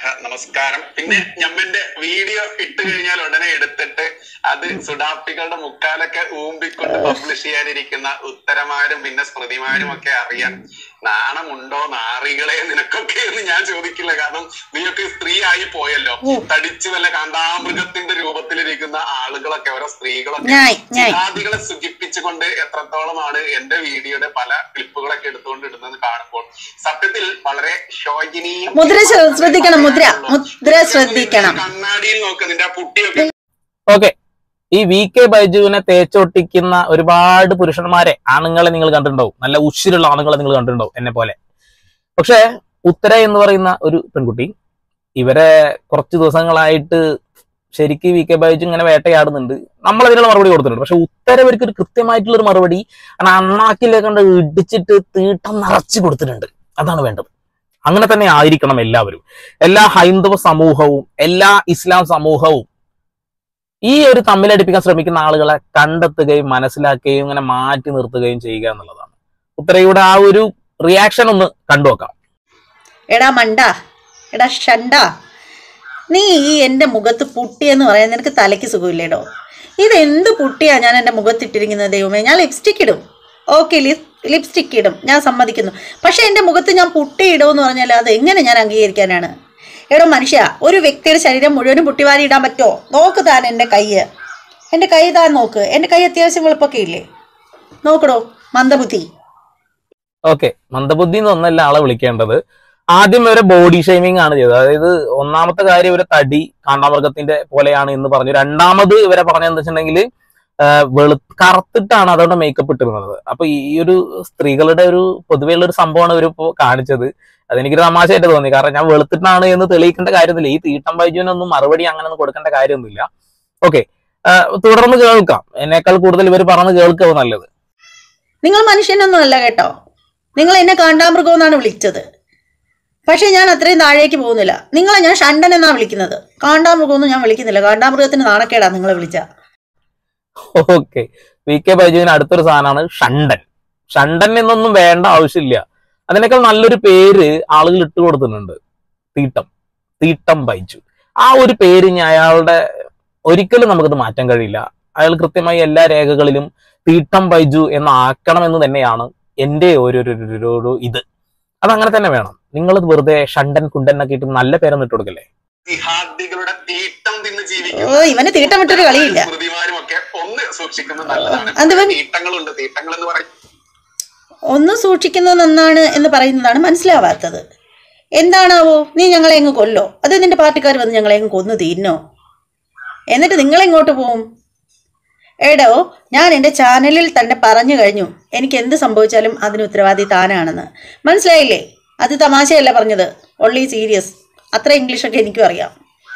നമസ്കാരം പിന്നെ ഞമ്മന്റെ വീഡിയോ ഇട്ട് കഴിഞ്ഞാൽ ഉടനെ എടുത്തിട്ട് അത് സുഡാപ്പികളുടെ മുക്കാലൊക്കെ ഊമ്പിക്കൊണ്ട് പബ്ലിഷ് ചെയ്യാനിരിക്കുന്ന ഉത്തരമാരും പിന്നെ സ്മൃതിമാരും ഒക്കെ അറിയാൻ നാണമുണ്ടോ നാറികളെ നിനക്കൊക്കെ എന്ന് ഞാൻ ചോദിക്കില്ല കാരണം നീയൊക്കെ സ്ത്രീ ആയി പോയല്ലോ തടിച്ചു വല്ല കാന്താമൃഗത്തിന്റെ രൂപത്തിലിരിക്കുന്ന ആളുകളൊക്കെ ഓരോ സ്ത്രീകളൊക്കെ ഞായ്, ഞായ്. ജിഹാദികളെ സുഖിപ്പിച്ചുകൊണ്ട് എത്രത്തോളമാണ് എന്റെ വീഡിയോയുടെ പല ക്ലിപ്പുകളൊക്കെ എടുത്തുകൊണ്ട് ഇടുന്നത് കാണുമ്പോൾ സത്യത്തിൽ വളരെ ശോചനീയം മുദ്ര ശ്ര- ശ്രദ്ധിക്കണം, മുദ്ര. മുദ്ര ശ്രദ്ധിക്കണം. കണ്ണാടിയിൽ നോക്ക് നിന്റെ ആ പുട്ടിയൊക്കെ ഓക്കെ ഈ വി കെ ബൈജുവിനെ തേച്ചൊട്ടിക്കുന്ന ഒരുപാട് പുരുഷന്മാരെ ആണുങ്ങളെ നിങ്ങൾ കണ്ടിട്ടുണ്ടാവും നല്ല ഉശിരുള്ള ആണുങ്ങളെ നിങ്ങൾ കണ്ടിട്ടുണ്ടാവും എന്നെ പോലെ പക്ഷെ ഉത്തര എന്ന് പറയുന്ന ഒരു പെൺകുട്ടി ഇവരെ കുറച്ച് ദിവസങ്ങളായിട്ട് ശരിക്കും വി കെ ബൈജു ഇങ്ങനെ വേട്ടയാടുന്നുണ്ട് നമ്മൾ അതിനുള്ള മറുപടി കൊടുത്തിട്ടുണ്ട് പക്ഷെ ഉത്തര ഇവർക്ക് ഒരു കൃത്യമായിട്ടുള്ള ഒരു മറുപടി കാരണം അണ്ണാക്കിലെ കൊണ്ട് ഇടിച്ചിട്ട് തീട്ടം നിറച്ച് കൊടുത്തിട്ടുണ്ട് അതാണ് വേണ്ടത് അങ്ങനെ തന്നെ ആയിരിക്കണം എല്ലാവരും എല്ലാ ഹൈന്ദവ സമൂഹവും എല്ലാ ഇസ്ലാം സമൂഹവും ഈ ഒരു തമ്മിലടിപ്പിക്കാൻ ശ്രമിക്കുന്ന ആളുകളെ കണ്ടെത്തുകയും മനസ്സിലാക്കുകയും ഇങ്ങനെ മാറ്റി നിർത്തുകയും ചെയ്യുക എന്നുള്ളതാണ് ഉത്തരയുടെ ആ ഒരു റിയാക്ഷൻ ഒന്ന് കണ്ടുവെക്കാം എടാ മണ്ട എടാ ഷണ്ട നീ ഈ എൻ്റെ മുഖത്ത് പുട്ടിയെന്ന് പറയാൻ നിനക്ക് തലയ്ക്ക് സുഖമില്ലേടോ ഇത് എന്ത് പുട്ടിയാ ഞാൻ എൻ്റെ മുഖത്തിട്ടിരിക്കുന്നത് ദൈവമേ ഞാൻ ലിപ്സ്റ്റിക് ഇടും ഓക്കെ ലിപ്സ്റ്റിക് ഇടും ഞാൻ സമ്മതിക്കുന്നു പക്ഷേ എൻ്റെ മുഖത്ത് ഞാൻ പുട്ടി ഇടുമെന്ന് പറഞ്ഞാൽ അത് എങ്ങനെ ഞാൻ അംഗീകരിക്കാനാണ് എടോ മനുഷ്യ ഒരു വ്യക്തിയുടെ ശരീരം മുഴുവനും പുട്ടിവാരി ഇടാൻ പറ്റുമോ നോക്ക് താൻ എൻ്റെ കയ്യ് എൻ്റെ കൈ താൻ നോക്ക് എൻ്റെ കൈ അത്യാവശ്യം വെളുപ്പൊക്കെ ഇല്ലേ നോക്കടോ മന്ദബുദ്ധി ഓക്കെ മന്ദബുദ്ധി എന്നൊന്നല്ല ആളെ വിളിക്കേണ്ടത് ആദ്യം ഇവരെ ബോഡി ഷെയ്മിങ് ആണ് ചെയ്തത് അതായത് ഒന്നാമത്തെ കാര്യം ഇവരെ തടി കാണ്ടാമൃഗത്തിന്റെ പോലെയാണ് എന്ന് പറഞ്ഞു രണ്ടാമത് ഇവരെ പറഞ്ഞതെന്ന് വെച്ചിട്ടുണ്ടെങ്കിൽ വെളു കറുത്തിട്ടാണ് അതുകൊണ്ട് മേക്കപ്പ് ഇട്ടിരുന്നത് അപ്പൊ ഈ ഒരു സ്ത്രീകളുടെ ഒരു പൊതുവെയുള്ള ഒരു സംഭവമാണ് ഇവരിപ്പോ കാണിച്ചത് അതെനിക്കൊരു തമാശയായിട്ട് തോന്നി കാരണം ഞാൻ വെളുത്തിട്ടാണ് എന്ന് തെളിയിക്കേണ്ട കാര്യമൊന്നുമില്ല ഈ തീട്ടം ബൈജുവിനൊന്നും മറുപടി അങ്ങനെ ഒന്നും കൊടുക്കേണ്ട കാര്യമൊന്നുമില്ല ഓക്കെ തുടർന്ന് കേൾക്കാം എന്നേക്കാൾ കൂടുതൽ ഇവർ പറഞ്ഞ് കേൾക്കുക നല്ലത് നിങ്ങൾ മനുഷ്യനൊന്നും അല്ല കേട്ടോ നിങ്ങൾ എന്നെ കാണ്ടാമൃഗം എന്നാണ് വിളിച്ചത് പക്ഷേ ഞാൻ അത്രയും താഴേക്ക് പോകുന്നില്ല നിങ്ങളെ ഞാൻ ഷണ്ടൻ എന്നാണ് വിളിക്കുന്നത് കാണ്ടാമൃഗമൊന്നും ഞാൻ വിളിക്കുന്നില്ല കാണ്ടാമൃഗത്തിന് നാണക്കേടാ നിങ്ങളെ വിളിച്ച ഓക്കെ വി കെ ബൈജുവിന് അടുത്തൊരു സാധനമാണ് ഷണ്ടൻ ഷണ്ടൻ എന്നൊന്നും വേണ്ട ആവശ്യമില്ല അതിനേക്കാൾ നല്ലൊരു പേര് ആളുകൾ ഇട്ട് കൊടുത്തിട്ടുണ്ട് തീട്ടം തീട്ടം ബൈജു ആ ഒരു പേര് ഇനി അയാളുടെ ഒരിക്കലും നമുക്കത് മാറ്റാൻ കഴിയില്ല അയാൾ കൃത്യമായി എല്ലാ രേഖകളിലും തീട്ടം ബൈജു എന്ന് ആക്കണമെന്ന് തന്നെയാണ് എന്റെ ഒരു ഒരു- ഒരു- ഒരു- ഒരു ഇത് അതങ്ങനെ തന്നെ വേണം നിങ്ങൾ വെറുതെ ഷണ്ടൻ കുണ്ടൻ എന്നൊക്കെ ഇട്ട് നല്ല പേരൊന്നും ഇട്ട് കൊടുക്കല്ലേ ജിഹാദികളുടെ തീട്ടം തിന്ന് ഓ ജീവിക്കുന്ന ഇവന് തീട്ടം വിട്ടൊരു കളിയില്ല സ്മൃതിമാരും ഒക്കെ ഒന്ന് സൂക്ഷിക്കുന്നത് നല്ലതാണ് അതിവൻ- തീട്ടങ്ങളുണ്ട് തീട്ടങ്ങൾ എന്ന് പറയും ഒന്ന് സൂക്ഷിക്കുന്നത് നന്നാണ് എന്ന് പറയുന്നതാണ് മനസ്സിലാവാത്തത് എന്താണാവോ നീ ഞങ്ങളെ എങ്ങ് കൊല്ലോ അത് നിന്റെ പാർട്ടിക്കാർ വന്ന് ഞങ്ങളെ എങ്ങ് കൊന്നു തീന്നോ എന്നിട്ട് നിങ്ങളെങ്ങോട്ട് പോവും എടോ ഞാൻ എൻ്റെ ചാനലിൽ തന്നെ പറഞ്ഞു കഴിഞ്ഞു എനിക്ക് എന്ത് സംഭവിച്ചാലും അതിന് ഉത്തരവാദി താനാണെന്ന് മനസ്സിലായില്ലേ അത് തമാശയല്ല പറഞ്ഞത് ഒള്ളി സീരിയസ് അത്ര ഇംഗ്ലീഷൊക്കെ എനിക്കും അറിയാം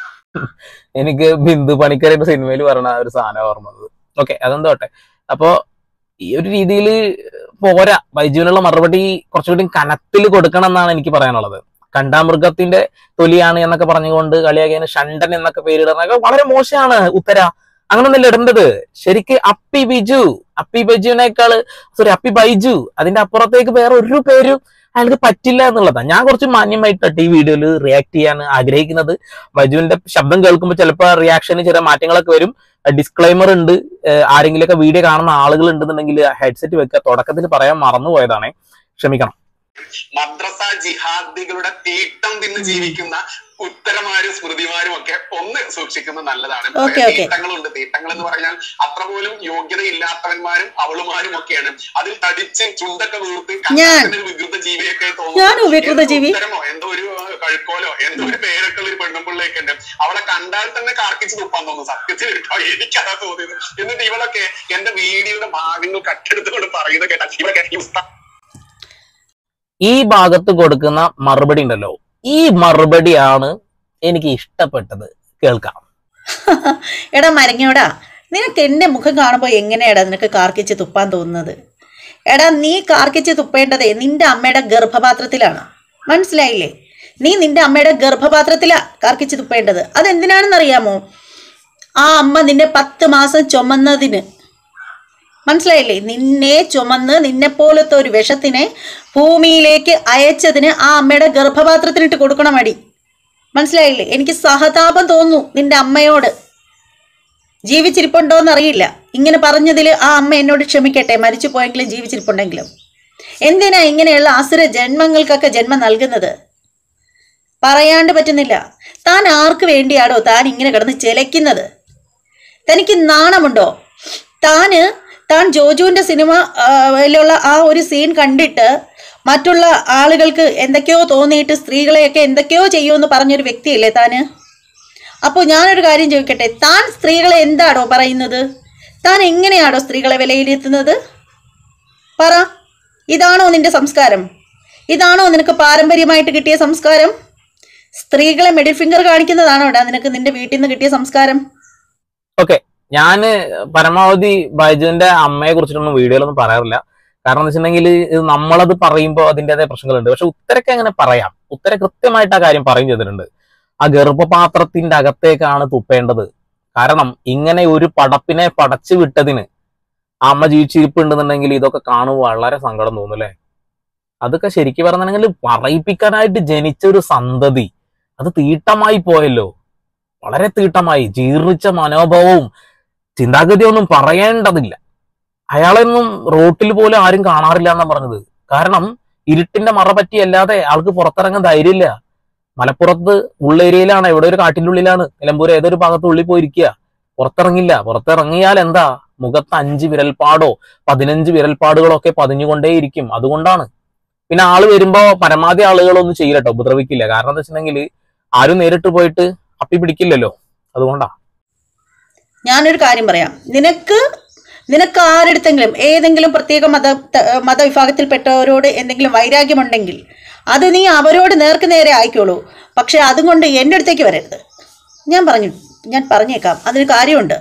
എനിക്ക് ബിന്ദു പണിക്കരുടെ സിനിമയിൽ പറഞ്ഞ ആ ഒരു സാധനം ഓർമ്മ വന്നത് ഓക്കെ അതെന്തോട്ടെ അപ്പോ ഈ ഒരു രീതിയിൽ പോരാ ബൈജുവിനുള്ള മറുപടി കുറച്ചുകൂടി കനത്തിൽ കൊടുക്കണം എന്നാണ് എനിക്ക് പറയാനുള്ളത് കണ്ടാമൃഗത്തിന്റെ തൊലിയാണ് എന്നൊക്കെ പറഞ്ഞുകൊണ്ട് കളിയാക്കിയതിന് ഷണ്ടൻ എന്നൊക്കെ പേരിടുന്നതൊക്കെ വളരെ മോശമാണ് ഉത്തര അങ്ങനൊന്നല്ല ഇടേണ്ടത് ശരിക്ക് അപ്പി ബിജു അപ്പി ബിജുവിനേക്കാള് സോറി അപ്പി ബൈജു അതിന്റെ അപ്പുറത്തേക്ക് വേറെ ഒരു പേരും അയാൾക്ക് പറ്റില്ല എന്നുള്ളതാണ് ഞാൻ കുറച്ച് മാന്യമായിട്ടാണ് ഈ വീഡിയോയിൽ റിയാക്ട് ചെയ്യാൻ ആഗ്രഹിക്കുന്നത് ബൈജുവിന്റെ ശബ്ദം കേൾക്കുമ്പോൾ ചിലപ്പോൾ റിയാക്ഷന് ചെറിയ മാറ്റങ്ങളൊക്കെ വരും ഡിസ്ക്ലൈമർ ഉണ്ട് ഏഹ് ആരെങ്കിലുമൊക്കെ വീഡിയോ കാണുന്ന ആളുകൾ ഉണ്ടെന്നുണ്ടെങ്കിൽ ഹെഡ്സെറ്റ് വെക്കുക തുടക്കത്തിൽ പറയാൻ മറന്നുപോയതാണ് ക്ഷമിക്കണം മദ്രസ ജിഹാദികളുടെ തീട്ടം തിന്ന് ജീവിക്കുന്ന ഉത്തരമാരും സ്മൃതിമാരും ഒക്കെ ഒന്ന് സൂക്ഷിക്കുന്നത് നല്ലതാണ് ഓക്കേ, ഓക്കേ. തീട്ടങ്ങളുണ്ട് തീട്ടങ്ങൾ എന്ന് പറഞ്ഞാൽ അത്ര പോലും യോഗ്യതയില്ലാത്തവന്മാരും അവളുമാരും ഒക്കെയാണ് അതിൽ തടിച്ച് ചുണ്ടൊക്കെ വീർത്ത് ഞാൻ- കണ്ടാൽ ഒരു വികൃത ജീവിയൊക്കെ ഞാനും വികൃത ജീവി. ഉത്തരമോ എന്തോ ഒരു ഏഹ്, കഴുക്കോലോ എന്തോ ഒരു പേരൊക്കെ ഉള്ള ഒരു പെണ്ണുമ്പിള്ളയൊക്കെ ഉണ്ട് അവളെ കണ്ടാൽ തന്നെ കാർക്കിച്ച് തുപ്പാൻ തോന്നുന്നു സത്യത്തിൽ കേട്ടോ എനിക്കതാ തോന്നിയത് എന്നിട്ട് ഇവളൊക്കെ എന്റെ വീഡിയോയുടെ ഭാഗങ്ങൾ കട്ടെടുത്തുകൊണ്ട് പറയുന്നത് കേട്ടാ ഇവരൊക്കെ ഈ ഉസ്താ ഈ ഭാഗത്ത് കൊടുക്കുന്ന മറുപടി ഉണ്ടല്ലോ ഈ മറുപടിയാണ് എനിക്ക് ഇഷ്ടപ്പെട്ടത് കേൾക്കാം എടാ മരങ്ങയോടാ നിനക്ക് എൻ്റെ മുഖം കാണുമ്പോൾ എങ്ങനെയാടാ നിനക്ക് കാർക്കിച്ച് തുപ്പാൻ തോന്നുന്നത് എടാ നീ കാർക്കിച്ച് തുപ്പേണ്ടതേ നിന്റെ അമ്മയുടെ ഗർഭപാത്രത്തിലാണ് മനസ്സിലായില്ലേ നീ നിന്റെ അമ്മയുടെ ഗർഭപാത്രത്തിലാ കാർക്കിച്ച് തുപ്പേണ്ടത് അതെന്തിനാണെന്നറിയാമോ ആ അമ്മ നിന്നെ പത്ത് മാസം ചുമന്നതിന് മനസ്സിലായില്ലേ നിന്നെ ചുമന്ന് നിന്നെപ്പോലത്തെ ഒരു വിഷത്തിനെ ഭൂമിയിലേക്ക് അയച്ചതിന് ആ അമ്മയുടെ ഗർഭപാത്രത്തിനിട്ട് കൊടുക്കണം അടി മനസ്സിലായില്ലേ എനിക്ക് സഹതാപം തോന്നുന്നു നിന്റെ അമ്മയോട് ജീവിച്ചിരിപ്പുണ്ടോ എന്നറിയില്ല ഇങ്ങനെ പറഞ്ഞതിൽ ആ അമ്മ എന്നോട് ക്ഷമിക്കട്ടെ മരിച്ചു പോയെങ്കിലും ജീവിച്ചിരിപ്പുണ്ടെങ്കിലും എന്തിനാ ഇങ്ങനെയുള്ള അസുര ജന്മങ്ങൾക്കൊക്കെ ജന്മം നൽകുന്നത് പറയാണ്ട് പറ്റുന്നില്ല താൻ ആർക്ക് വേണ്ടിയാണോ താൻ ഇങ്ങനെ കിടന്ന് ചിലയ്ക്കുന്നത് തനിക്ക് നാണമുണ്ടോ താന് താൻ ജോജുവിൻ്റെ സിനിമ ആ, യിലുള്ള ആ ഒരു സീൻ കണ്ടിട്ട് മറ്റുള്ള ആളുകൾക്ക് എന്തൊക്കെയോ തോന്നിയിട്ട് സ്ത്രീകളെയൊക്കെ എന്തൊക്കെയോ ചെയ്യുമെന്ന് പറഞ്ഞൊരു വ്യക്തിയല്ലേ താന് അപ്പോൾ ഞാനൊരു കാര്യം ചോദിക്കട്ടെ താൻ സ്ത്രീകളെ എന്താണോ പറയുന്നത് താൻ എങ്ങനെയാണോ സ്ത്രീകളെ വിലയിരുത്തുന്നത് പറ ഇതാണോ നിന്റെ സംസ്കാരം ഇതാണോ നിനക്ക് പാരമ്പര്യമായിട്ട് കിട്ടിയ സംസ്കാരം സ്ത്രീകളെ മിഡിൽ ഫിംഗർ കാണിക്കുന്നതാണോ ഇടാ നിനക്ക് നിന്റെ വീട്ടിൽ നിന്ന് കിട്ടിയ സംസ്കാരം ഓക്കെ ഞാന് പരമാവധി ബൈജുവിന്റെ അമ്മയെ കുറിച്ചിട്ടൊന്നും വീഡിയോയിലൊന്നും പറയാറില്ല കാരണം എന്ന് വെച്ചിട്ടുണ്ടെങ്കിൽ ഇത് നമ്മളത് പറയുമ്പോൾ അതിൻ്റെതായ പ്രശ്നങ്ങളുണ്ട് പക്ഷെ ഉത്തരക്ക് എങ്ങനെ പറയാം ഉത്തര കൃത്യമായിട്ട് ആ കാര്യം പറയും ചെയ്തിട്ടുണ്ട് ആ ഗർഭപാത്രത്തിന്റെ അകത്തേക്കാണ് തുപ്പേണ്ടത് കാരണം ഇങ്ങനെ ഒരു പടപ്പിനെ പടച്ചു വിട്ടതിന് ആ അമ്മ ജീവിച്ചിരിപ്പുണ്ടെന്നുണ്ടെങ്കിൽ ഇതൊക്കെ കാണുമ്പോൾ വളരെ സങ്കടം തോന്നും അല്ലേ അതൊക്കെ ശരിക്കും പറഞ്ഞിട്ടുണ്ടെങ്കിൽ പറയിപ്പിക്കാനായിട്ട് ജനിച്ച ഒരു സന്തതി അത് തീട്ടമായി പോയല്ലോ വളരെ തീട്ടമായി ജീർണിച്ച മനോഭാവവും ചിന്താഗതിയൊന്നും പറയേണ്ടതില്ല അയാളെയൊന്നും റോട്ടിൽ പോലും ആരും കാണാറില്ല എന്നാ പറഞ്ഞത് കാരണം ഇരുട്ടിന്റെ മറ പറ്റിയല്ലാതെ ആൾക്ക് പുറത്തിറങ്ങാൻ ധൈര്യമില്ല മലപ്പുറത്ത് ഉള്ളേരിയയിലാണ് എവിടെ ഒരു കാട്ടിന്റെ ഉള്ളിലാണ് നിലമ്പൂർ ഏതൊരു ഭാഗത്ത് ഉള്ളിൽ പോയിരിക്കുക പുറത്തിറങ്ങില്ല പുറത്തിറങ്ങിയാൽ എന്താ മുഖത്ത് അഞ്ച് വിരൽപ്പാടോ പതിനഞ്ച് വിരൽപ്പാടുകളോ ഒക്കെ പതിഞ്ഞുകൊണ്ടേയിരിക്കും അതുകൊണ്ടാണ് പിന്നെ ആള് വരുമ്പോ പരമാവധി ആളുകളൊന്നും ചെയ്യില്ല കേട്ടോ ഉപദ്രവിക്കില്ല കാരണം എന്താ വെച്ചിട്ടുണ്ടെങ്കിൽ ആരും നേരിട്ട് പോയിട്ട് അപ്പി പിടിക്കില്ലല്ലോ അതുകൊണ്ടാ ഞാനൊരു കാര്യം പറയാം നിനക്ക് നിനക്ക് ആരെടുത്തെങ്കിലും ഏതെങ്കിലും പ്രത്യേക മത ത- മതവിഭാഗത്തിൽപ്പെട്ടവരോട് എന്തെങ്കിലും വൈരാഗ്യമുണ്ടെങ്കിൽ അത് നീ അവരോട് നേർക്ക് നേരെ ആയിക്കോളൂ പക്ഷെ അതുകൊണ്ട് എൻ്റെ അടുത്തേക്ക് വരരുത് ഞാൻ പറഞ്ഞു ഞാൻ പറഞ്ഞേക്കാം അതിന് കാര്യമുണ്ട്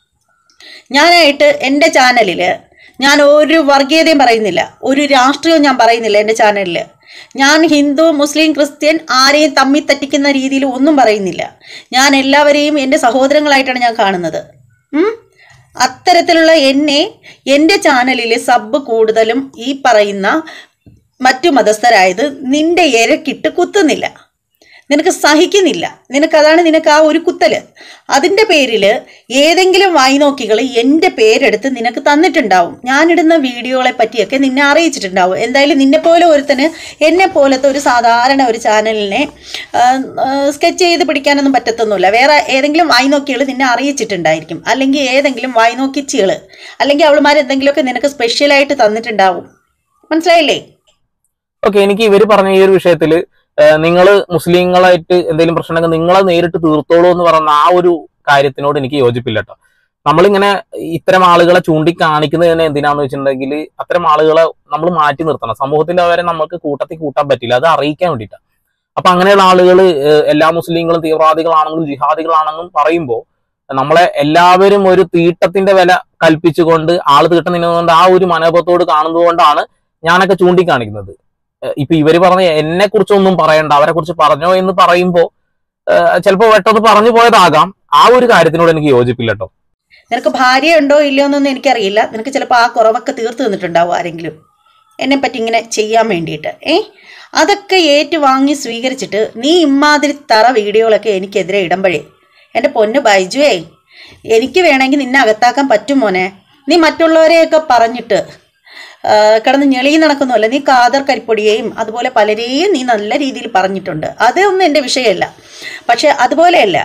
ഞാനായിട്ട് എൻ്റെ ചാനലിൽ ഞാൻ ഒരു വർഗീയതയും പറയുന്നില്ല ഒരു രാഷ്ട്രീയവും ഞാൻ പറയുന്നില്ല എൻ്റെ ചാനലിൽ ഞാൻ ഹിന്ദു മുസ്ലിം ക്രിസ്ത്യൻ ആരെയും തമ്മി തട്ടിക്കുന്ന രീതിയിൽ ഒന്നും പറയുന്നില്ല ഞാൻ എല്ലാവരെയും എൻ്റെ സഹോദരങ്ങളായിട്ടാണ് ഞാൻ കാണുന്നത് ഉം? അത്തരത്തിലുള്ള എന്നെ എൻ്റെ ചാനലിൽ സബ് കൂടുതലും ഈ പറയുന്ന മറ്റു മതസ്ഥരായത് നിന്റെ ഇരക്കിട്ട് കുത്തുന്നില്ല നിനക്ക് സഹിക്കുന്നില്ല നിനക്ക് അതാണ് നിനക്ക് ആ ഒരു കുത്തല് അതിൻ്റെ പേരിൽ ഏതെങ്കിലും വായിനോക്കികൾ എൻ്റെ പേരെടുത്ത് നിനക്ക് തന്നിട്ടുണ്ടാവും ഞാനിടുന്ന വീഡിയോകളെ പറ്റിയൊക്കെ നിന്നെ അറിയിച്ചിട്ടുണ്ടാവും എന്തായാലും നിന്നെ പോലെ ഒരുത്തന് എന്നെ പോലത്തെ ഒരു സാധാരണ ഒരു ചാനലിനെ സ്കെച്ച് ചെയ്ത് പിടിക്കാനൊന്നും പറ്റത്തൊന്നുമില്ല വേറെ ഏതെങ്കിലും വായിനോക്കികൾ നിന്നെ അറിയിച്ചിട്ടുണ്ടായിരിക്കും അല്ലെങ്കിൽ ഏതെങ്കിലും വായിനോക്കിച്ചികൾ അല്ലെങ്കിൽ അവളുമാർ എന്തെങ്കിലുമൊക്കെ നിനക്ക് സ്പെഷ്യലായിട്ട് തന്നിട്ടുണ്ടാവും മനസ്സിലായില്ലേ ഓക്കെ എനിക്ക് ഇവര് പറഞ്ഞ ഈ ഒരു വിഷയത്തില് നിങ്ങൾ മുസ്ലിങ്ങളായിട്ട് എന്തെങ്കിലും പ്രശ്നമുണ്ടെങ്കിൽ നിങ്ങളെ നേരിട്ട് തീർത്തോളൂ എന്ന് പറയുന്ന ആ ഒരു കാര്യത്തിനോട് എനിക്ക് യോജിപ്പില്ല കേട്ടോ നമ്മളിങ്ങനെ ഇത്തരം ആളുകളെ ചൂണ്ടിക്കാണിക്കുന്നത് തന്നെ എന്തിനാന്ന് വെച്ചിട്ടുണ്ടെങ്കിൽ അത്തരം ആളുകളെ നമ്മൾ മാറ്റി നിർത്തണം സമൂഹത്തിൽ അവരെ നമുക്ക് കൂട്ടത്തിൽ കൂട്ടാൻ പറ്റില്ല അത് അറിയിക്കാൻ വേണ്ടിയിട്ടാണ് അപ്പൊ അങ്ങനെയുള്ള ആളുകൾ എല്ലാ മുസ്ലിങ്ങളും തീവ്രവാദികളാണെങ്കിലും ജിഹാദികളാണെന്നും പറയുമ്പോൾ നമ്മളെ എല്ലാവരും ഒരു തീട്ടത്തിന്റെ വില കൽപ്പിച്ചുകൊണ്ട് ആള് തീട്ടം നിന്നുകൊണ്ട് ആ ഒരു മനോഭാവത്തോട് കാണുന്നതുകൊണ്ടാണ് ഞാനൊക്കെ ചൂണ്ടിക്കാണിക്കുന്നത് ഏഹ് ഇപ്പൊ ഇവര് പറഞ്ഞ എന്നെ കുറിച്ചൊന്നും പറയണ്ട അവരെ കുറിച്ച് പറഞ്ഞോ എന്ന് പറയുമ്പോ ചിലപ്പോ പെട്ടെന്ന് പറഞ്ഞു പോയതാകാം ആ ഒരു കാര്യത്തിനോട് എനിക്ക് യോജിപ്പില്ല കേട്ടോ നിനക്ക് ഭാര്യ ഉണ്ടോ ഇല്ലയോ എന്നൊന്നും എനിക്കറിയില്ല നിനക്ക് ചിലപ്പോൾ ആ കുറവൊക്കെ തീർത്ത് തന്നിട്ടുണ്ടാവും ആരെങ്കിലും എന്നെ പറ്റി ഇങ്ങനെ ചെയ്യാൻ വേണ്ടിയിട്ട് ഏ അതൊക്കെ ഏറ്റുവാങ്ങി സ്വീകരിച്ചിട്ട് നീ ഇമ്മാതിരി തറ വീഡിയോകളൊക്കെ എനിക്കെതിരെ ഇടുമ്പോഴേ എൻ്റെ പൊന്ന് ബൈജുവേ എനിക്ക് വേണമെങ്കിൽ നിന്നെ അകത്താക്കാൻ പറ്റും മോനെ നീ മറ്റുള്ളവരെയൊക്കെ പറഞ്ഞിട്ട് ആ, കിടന്ന് ഞെളി നടക്കുന്നതല്ല നീ കാതർ കരിപ്പൊടിയെയും അതുപോലെ പലരെയും നീ നല്ല രീതിയിൽ പറഞ്ഞിട്ടുണ്ട് അതൊന്നും എൻ്റെ വിഷയമല്ല പക്ഷെ അതുപോലെയല്ല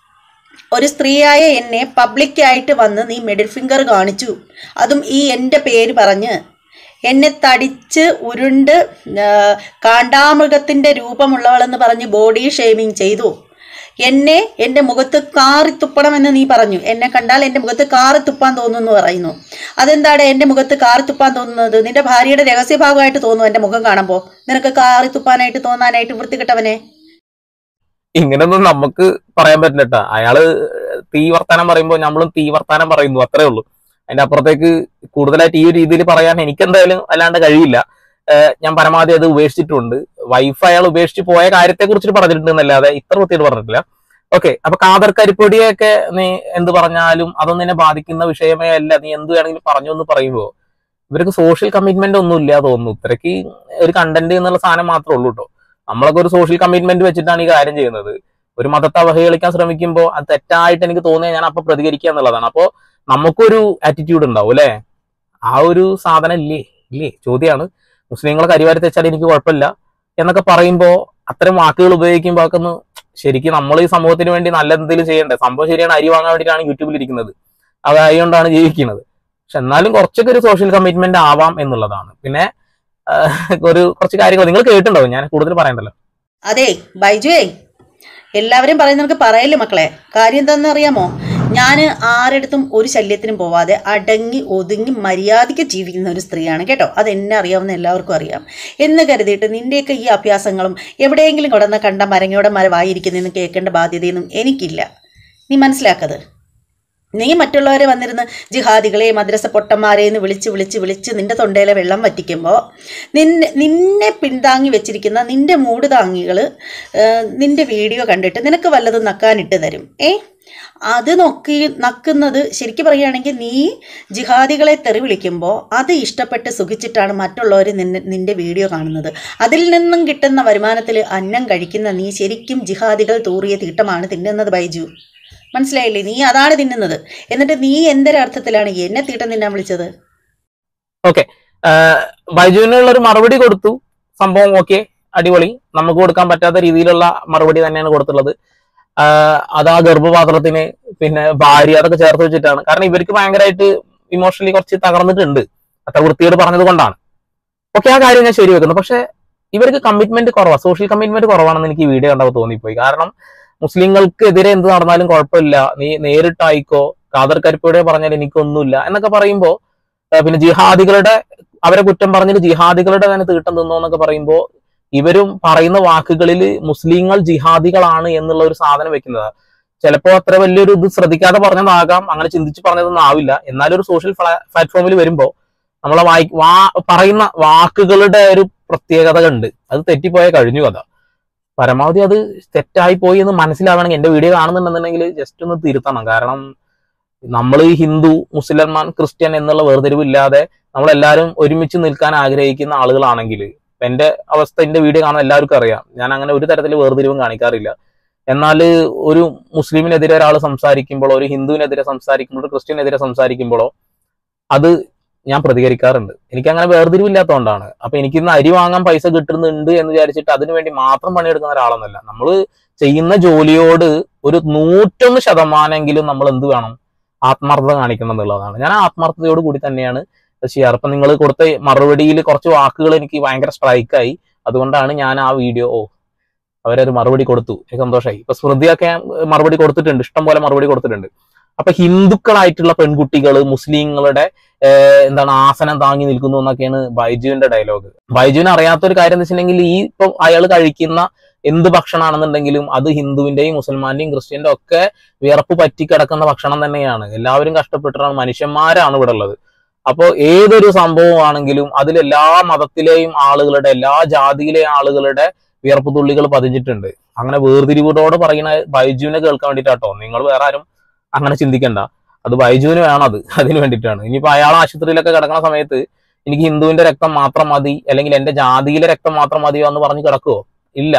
ഒരു സ്ത്രീയായ എന്നെ പബ്ലിക്കായിട്ട് വന്ന് നീ മിഡിൽ ഫിംഗർ കാണിച്ചു അതും ഈ എൻ്റെ പേര് പറഞ്ഞ് എന്നെ തടിച്ച് ഉരുണ്ട് ആ, കാണ്ടാമൃഗത്തിൻ്റെ രൂപമുള്ളവളെന്ന് പറഞ്ഞ് ബോഡി ഷേമിങ് ചെയ്തു എന്നെ എൻ്റെ മുഖത്ത് കാറി തുപ്പണമെന്ന് നീ പറഞ്ഞു എന്നെ കണ്ടാൽ എൻ്റെ മുഖത്ത് കാറി തുപ്പാൻ തോന്നുന്നു പറയുന്നു അതെന്താണ് എൻ്റെ മുഖത്ത് കാറി തുപ്പാൻ തോന്നുന്നത് നിന്റെ ഭാര്യയുടെ രഹസ്യഭാഗമായിട്ട് തോന്നുന്നു എൻ്റെ മുഖം കാണുമ്പോൾ നിനക്ക് കാറി തുപ്പാനായിട്ട് തോന്നാനായിട്ട് വൃത്തികെട്ടവനെ ഇങ്ങനൊന്നും നമുക്ക് പറയാൻ പറ്റില്ല കേട്ടോ അയാള് തീ വർത്താനം പറയുമ്പോൾ നമ്മളും തീ വർത്താനം പറയുന്നു അത്രേ ഉള്ളൂ അതിന്റെ അപ്പുറത്തേക്ക് കൂടുതലായിട്ട് ഈ ഒരു രീതിയിൽ പറയാൻ എനിക്ക് എന്തായാലും അല്ലാണ്ട് കഴിയില്ല ഏഹ് ഞാൻ പരമാവധി അത് ഉപേക്ഷിച്ചിട്ടുണ്ട് വൈഫ് അയാൾ ഉപേക്ഷിച്ച് പോയ കാര്യത്തെ കുറിച്ചിട്ട് പറഞ്ഞിട്ടുണ്ട് എന്നല്ലാതെ ഇത്ര വൃത്തിയായിട്ട് പറഞ്ഞിട്ടില്ല ഓക്കെ അപ്പൊ കാതർ കരിപ്പൊടിയൊക്കെ നീ എന്ത് പറഞ്ഞാലും അതൊന്നും എന്നെ ബാധിക്കുന്ന വിഷയമേ അല്ല നീ എന്ത് വേണമെങ്കിലും പറഞ്ഞു എന്ന് പറയുമ്പോൾ ഇവർക്ക് സോഷ്യൽ കമ്മിറ്റ്മെന്റ് ഒന്നും ഇല്ല തോന്നുന്നു ഇത്രയ്ക്ക് ഒരു കണ്ടന്റ് എന്നുള്ള സാധനം മാത്രമേ ഉള്ളൂ കേട്ടോ നമ്മളൊക്കെ ഒരു സോഷ്യൽ കമ്മിറ്റ്മെന്റ് വെച്ചിട്ടാണ് ഈ കാര്യം ചെയ്യുന്നത് ഒരു മതത്തെ അവഹേളിക്കാൻ ശ്രമിക്കുമ്പോൾ അത് തെറ്റായിട്ട് എനിക്ക് തോന്നിയാൽ ഞാൻ അപ്പൊ പ്രതികരിക്കുക എന്നുള്ളതാണ് അപ്പോൾ നമുക്കൊരു ആറ്റിറ്റ്യൂഡ് ഉണ്ടാവും അല്ലെ ആ ഒരു സാധനം ഇല്ലേ ഇല്ലേ ചോദ്യമാണ് മുസ്ലിങ്ങളെ കരിവാരി തെച്ചാൽ എനിക്ക് കുഴപ്പമില്ല എന്നൊക്കെ പറയുമ്പോൾ അത്തരം വാക്കുകൾ ഉപയോഗിക്കുമ്പോൾ ഒക്കെ ഒന്ന് ശരിക്കും നമ്മൾ ഈ സമൂഹത്തിന് വേണ്ടി നല്ല എന്തെങ്കിലും ചെയ്യണ്ടേ സംഭവം ശരിയാണ് അരി വാങ്ങാൻ വേണ്ടിയിട്ടാണ് യൂട്യൂബിൽ ഇരിക്കുന്നത് അത് അതുകൊണ്ടാണ് ജീവിക്കുന്നത് പക്ഷെ എന്നാലും കുറച്ചൊക്കെ ഒരു സോഷ്യൽ കമ്മിറ്റ്മെന്റ് ആവാം എന്നുള്ളതാണ് പിന്നെ ആഹ്, ഒരു കുറച്ച് കാര്യങ്ങൾ നിങ്ങൾ കേട്ടിട്ടുണ്ടാവും ഞാൻ കൂടുതൽ പറയണ്ടല്ലോ അതെ ബൈജുവേ എല്ലാവരും പറയുന്നവർക്ക് പറയല്ലേ മക്കളെ കാര്യം എന്താണെന്ന് അറിയാമോ ഞാൻ ആരെടുത്തും ഒരു ശല്യത്തിനും പോവാതെ അടങ്ങി ഒതുങ്ങി മര്യാദയ്ക്ക് ജീവിക്കുന്ന ഒരു സ്ത്രീയാണ് കേട്ടോ അത് എന്നെ അറിയാവുന്ന എല്ലാവർക്കും അറിയാം എന്ന് കരുതിയിട്ട് നിന്റെയൊക്കെ ഈ അഭ്യാസങ്ങളും എവിടെയെങ്കിലും കൊണ്ടുവന്ന കണ്ട മരങ്ങയുടെ മരവായിരിക്കുന്നതെന്ന് കേൾക്കേണ്ട ബാധ്യതയൊന്നും എനിക്കില്ല നീ മനസ്സിലാക്കത് നീ മറ്റുള്ളവരെ വന്നിരുന്ന് ജിഹാദികളെ മദ്രസ പൊട്ടന്മാരെ എന്ന് വിളിച്ച് വിളിച്ച് വിളിച്ച് നിന്റെ തൊണ്ടയിലെ വെള്ളം വറ്റിക്കുമ്പോൾ നിന്നെ നിന്നെ പിന്താങ്ങി വെച്ചിരിക്കുന്ന നിന്റെ മൂട് താങ്ങികൾ നിന്റെ വീഡിയോ കണ്ടിട്ട് നിനക്ക് വല്ലതും നക്കാനിട്ട് തരും ഏ അത് നോക്കി നക്കുന്നത് ശരിക്കും പറയുകയാണെങ്കിൽ നീ ജിഹാദികളെ തെറി വിളിക്കുമ്പോൾ അത് ഇഷ്ടപ്പെട്ട് സുഖിച്ചിട്ടാണ് മറ്റുള്ളവർ നിന്നെ നിന്റെ വീഡിയോ കാണുന്നത് അതിൽ നിന്നും കിട്ടുന്ന വരുമാനത്തിൽ അന്നം കഴിക്കുന്ന നീ ശരിക്കും ജിഹാദികൾ തൂറിയ തീട്ടമാണ് തിന്നുന്നത് ബൈജു മനസ്സിലായില്ലേ നീ അതാണ് തിന്നുന്നത് എന്നിട്ട് നീ എന്തൊരർത്ഥത്തിലാണ് എന്നെ തീട്ടം തിന്നാൻ വിളിച്ചത് ബൈജുവിനുള്ള ഒരു മറുപടി കൊടുത്തു സംഭവം ഓക്കെ അടിപൊളി നമുക്ക് കൊടുക്കാൻ പറ്റാത്ത രീതിയിലുള്ള മറുപടി തന്നെയാണ് കൊടുത്തുള്ളത് ആഹ് അത് ആ ഗർഭപാത്രത്തിന് പിന്നെ ഭാര്യ അതൊക്കെ ചേർത്ത് വെച്ചിട്ടാണ് കാരണം ഇവർക്ക് ഭയങ്കരമായിട്ട് ഇമോഷണലി കുറച്ച് തകർന്നിട്ടുണ്ട് അത്ര വൃത്തിയോട് പറഞ്ഞത് കൊണ്ടാണ് ഓക്കെ ആ കാര്യം ഞാൻ ശരി വെക്കുന്നു പക്ഷെ ഇവർക്ക് കമ്മിറ്റ്മെന്റ് കുറവാണ് സോഷ്യൽ കമ്മിറ്റ്മെന്റ് കുറവാണെന്ന് എനിക്ക് ഈ വീഡിയോ കണ്ടപ്പോൾ തോന്നിപ്പോയി കാരണം മുസ്ലിങ്ങൾക്കെതിരെ എന്ത് നടന്നാലും കുഴപ്പമില്ല നീ നേരിട്ടായിക്കോ കാദർ കരിപ്പയുടെ പറഞ്ഞാൽ എനിക്കൊന്നുമില്ല എന്നൊക്കെ പറയുമ്പോൾ പിന്നെ ജിഹാദികളുടെ അവരെ കുറ്റം പറഞ്ഞിട്ട് ജിഹാദികളുടെ തന്നെ തീട്ടം തിന്നോ എന്നൊക്കെ പറയുമ്പോൾ ഇവരും പറയുന്ന വാക്കുകളിൽ മുസ്ലിങ്ങൾ ജിഹാദികളാണ് എന്നുള്ള ഒരു സാധനം വെക്കുന്നത് ചിലപ്പോൾ അത്ര വലിയൊരു ഇത് ശ്രദ്ധിക്കാതെ പറഞ്ഞതാകാം അങ്ങനെ ചിന്തിച്ച് പറഞ്ഞതൊന്നും ആവില്ല എന്നാലും ഒരു സോഷ്യൽ പ്ലാറ്റ്ഫോമിൽ വരുമ്പോൾ നമ്മളെ വായി വാ പറയുന്ന വാക്കുകളുടെ ഒരു പ്രത്യേകത ഉണ്ട് അത് തെറ്റിപ്പോയാൽ കഴിഞ്ഞു കഥ പരമാവധി അത് തെറ്റായി പോയി എന്ന് മനസ്സിലാവണമെങ്കിൽ എന്റെ വീഡിയോ കാണുന്നുണ്ടെന്നുണ്ടെങ്കിൽ ജസ്റ്റ് ഒന്ന് തിരുത്തണം കാരണം നമ്മൾ ഈ ഹിന്ദു മുസ്ലിംമാൻ ക്രിസ്ത്യൻ എന്നുള്ള വേർതിരിവ് ഇല്ലാതെ നമ്മളെല്ലാവരും ഒരുമിച്ച് നിൽക്കാൻ ആഗ്രഹിക്കുന്ന ആളുകളാണെങ്കിൽ എന്റെ അവസ്ഥ എന്റെ വീഡിയോ കാണുന്ന എല്ലാവർക്കും അറിയാം ഞാൻ അങ്ങനെ ഒരു തരത്തിൽ വേർതിരിവും കാണിക്കാറില്ല എന്നാൽ ഒരു മുസ്ലിമിനെതിരെ ഒരാൾ സംസാരിക്കുമ്പോഴോ ഒരു ഹിന്ദുവിനെതിരെ സംസാരിക്കുമ്പോഴോ ഒരു ക്രിസ്ത്യനെതിരെ സംസാരിക്കുമ്പോഴോ അത് ഞാൻ പ്രതികരിക്കാറുണ്ട് എനിക്ക് അങ്ങനെ വേർതിരിവില്ലാത്തതുകൊണ്ടാണ് അപ്പൊ എനിക്ക് ഇന്ന് അരി വാങ്ങാൻ പൈസ കിട്ടുന്നുണ്ട് എന്ന് വിചാരിച്ചിട്ട് അതിനു വേണ്ടി മാത്രം പണിയെടുക്കുന്ന ഒരാളൊന്നല്ല നമ്മൾ ചെയ്യുന്ന ജോലിയോട് ഒരു നൂറ്റൊന്ന് ശതമാനെങ്കിലും നമ്മൾ എന്ത് വേണം ആത്മാർത്ഥത കാണിക്കണം എന്നുള്ളതാണ് ഞാൻ ആ ആത്മാർത്ഥതയോട് കൂടി തന്നെയാണ് ഇത് ചെയ്യാറ് അപ്പൊ നിങ്ങൾ കൊടുത്ത മറുപടിയിൽ കുറച്ച് വാക്കുകൾ എനിക്ക് ഭയങ്കര സ്ട്രൈക്കായി അതുകൊണ്ടാണ് ഞാൻ ആ വീഡിയോ ഓ അവരൊരു മറുപടി കൊടുത്തു എനിക്ക് സന്തോഷമായി ഇപ്പൊ സ്മൃതിയൊക്കെ മറുപടി കൊടുത്തിട്ടുണ്ട് ഇഷ്ടം പോലെ മറുപടി കൊടുത്തിട്ടുണ്ട് അപ്പൊ ഹിന്ദുക്കളായിട്ടുള്ള പെൺകുട്ടികൾ മുസ്ലിങ്ങളുടെ ഏഹ് എന്താണ് ആസനം താങ്ങി നിൽക്കുന്നു എന്നൊക്കെയാണ് ബൈജുവിന്റെ ഡയലോഗ് ബൈജുവിന് അറിയാത്തൊരു കാര്യം എന്ന് വെച്ചിട്ടുണ്ടെങ്കിൽ ഈ ഇപ്പം അയാൾ കഴിക്കുന്ന എന്ത് ഭക്ഷണമാണെന്നുണ്ടെങ്കിലും അത് ഹിന്ദുവിന്റെയും മുസൽമാന്റെയും ക്രിസ്ത്യന്റെ ഒക്കെ വിയർപ്പ് പറ്റിക്കിടക്കുന്ന ഭക്ഷണം തന്നെയാണ് എല്ലാവരും കഷ്ടപ്പെട്ടിട്ടാണ് മനുഷ്യന്മാരാണ് ഇവിടെ ഉള്ളത് അപ്പോൾ ഏതൊരു സംഭവമാണെങ്കിലും അതിൽ എല്ലാ മതത്തിലെയും ആളുകളുടെ എല്ലാ ജാതിയിലെയും ആളുകളുടെ വിയർപ്പ് തുള്ളികൾ പതിഞ്ഞിട്ടുണ്ട് അങ്ങനെ വേർതിരിവോട് പറയുന്ന ബൈജുവിനെ കേൾക്കാൻ വേണ്ടിയിട്ടാട്ടോ നിങ്ങൾ വേറെ ആരും അങ്ങനെ ചിന്തിക്കണ്ട അത് ബൈജുവിന് വേണം അത് അതിന് വേണ്ടിയിട്ടാണ് ഇനിയിപ്പോ അയാൾ ആശുപത്രിയിലൊക്കെ കിടക്കുന്ന സമയത്ത് എനിക്ക് ഹിന്ദുവിന്റെ രക്തം മാത്രം മതി അല്ലെങ്കിൽ എന്റെ ജാതിയിലെ രക്തം മാത്രം മതിയോ എന്ന് പറഞ്ഞ് കിടക്കുവോ ഇല്ല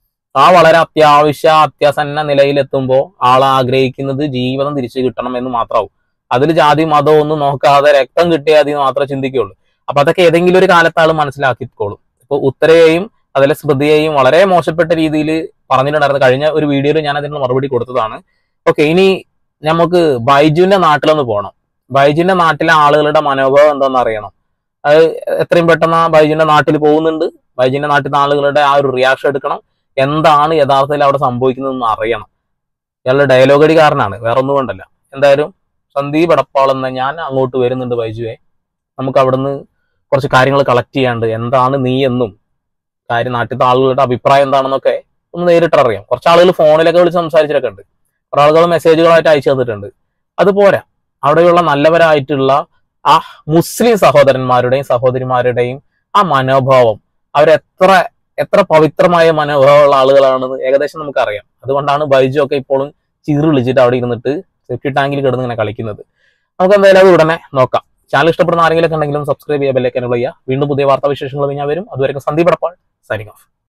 ആ വളരെ അത്യാവശ്യ അത്യാസന്ന നിലയിലെത്തുമ്പോൾ ആൾ ആഗ്രഹിക്കുന്നത് ജീവിതം തിരിച്ചു കിട്ടണം എന്ന് മാത്രമാവും അതിൽ ജാതി മതം ഒന്നും നോക്കാതെ രക്തം കിട്ടിയാൽ മതി എന്ന് മാത്രമേ ചിന്തിക്കുള്ളൂ അപ്പൊ അതൊക്കെ ഏതെങ്കിലും ഒരു കാലത്ത് ആൾ മനസ്സിലാക്കിക്കോളും ഇപ്പൊ ഉത്തരയെയും അതിലെ സ്മൃതിയെയും വളരെ മോശപ്പെട്ട രീതിയിൽ പറഞ്ഞിട്ടുണ്ടായിരുന്നു കഴിഞ്ഞ ഒരു വീഡിയോയിൽ ഞാൻ അതിന് മറുപടി കൊടുത്തതാണ് ഓക്കെ ഇനി നമുക്ക് ബൈജുവിന്റെ നാട്ടിലൊന്ന് പോകണം ബൈജുവിന്റെ നാട്ടിലെ ആളുകളുടെ മനോഭാവം എന്താണെന്ന് അറിയണം അത് എത്രയും പെട്ടെന്ന് ആ ബൈജുവിന്റെ നാട്ടിൽ പോകുന്നുണ്ട് ബൈജുവിന്റെ നാട്ടിലെ ആളുകളുടെ ആ ഒരു റിയാക്ഷൻ എടുക്കണം എന്താണ് യഥാർത്ഥത്തിൽ അവിടെ സംഭവിക്കുന്നതെന്ന് അറിയണം ഇയാളുടെ ഡയലോഗ് അടിക്കാരനാണ് വേറെ ഒന്നും കൊണ്ടല്ല എന്തായാലും സന്ദീപ് എടപ്പാൾ എന്ന ഞാൻ അങ്ങോട്ട് വരുന്നുണ്ട് ബൈജുവെ നമുക്ക് അവിടുന്ന് കുറച്ച് കാര്യങ്ങൾ കളക്ട് ചെയ്യാണ്ട് എന്താണ് നീ എന്നും കാര്യം നാട്ടിലത്തെ ആളുകളുടെ അഭിപ്രായം എന്താണെന്നൊക്കെ ഒന്ന് നേരിട്ടറിയാം കുറച്ച് ആളുകൾ ഫോണിലൊക്കെ വിളിച്ച് സംസാരിച്ചിട്ടൊക്കെ ഉണ്ട് കുറെ ആളുകൾ മെസ്സേജുകളായിട്ട് അയച്ചു തന്നിട്ടുണ്ട് അത് പോരാ അവിടെയുള്ള നല്ലവരായിട്ടുള്ള ആ മുസ്ലിം സഹോദരന്മാരുടെയും സഹോദരിമാരുടെയും ആ മനോഭാവം അവരെത്ര എത്ര പവിത്രമായ മനോഭാവമുള്ള ആളുകളാണെന്ന് ഏകദേശം നമുക്കറിയാം അതുകൊണ്ടാണ് ബൈജു ഒക്കെ ഇപ്പോഴും ചീറ് വിളിച്ചിട്ട് അവിടെ ഇരുന്നിട്ട് സെഫ്റ്റി ടാങ്കിൽ കിടന്ന് ഇങ്ങനെ കളിക്കുന്നത് നമുക്ക് എന്തായാലും അത് ഉടനെ നോക്കാം ചാനൽ ഇഷ്ടപ്പെടുന്ന ആരെങ്കിലും ഉണ്ടെങ്കിലും സബ്സ്ക്രൈബ് ചെയ്യുക ബെല്ലേക്ക് എനബിൾ ചെയ്യുക വീണ്ടും പുതിയ വാർത്താ വിശേഷങ്ങൾ ഞാൻ വരും അതുവരെ സന്ദീപ് അടപ്പാൾ സൈനിങ് ഓഫ്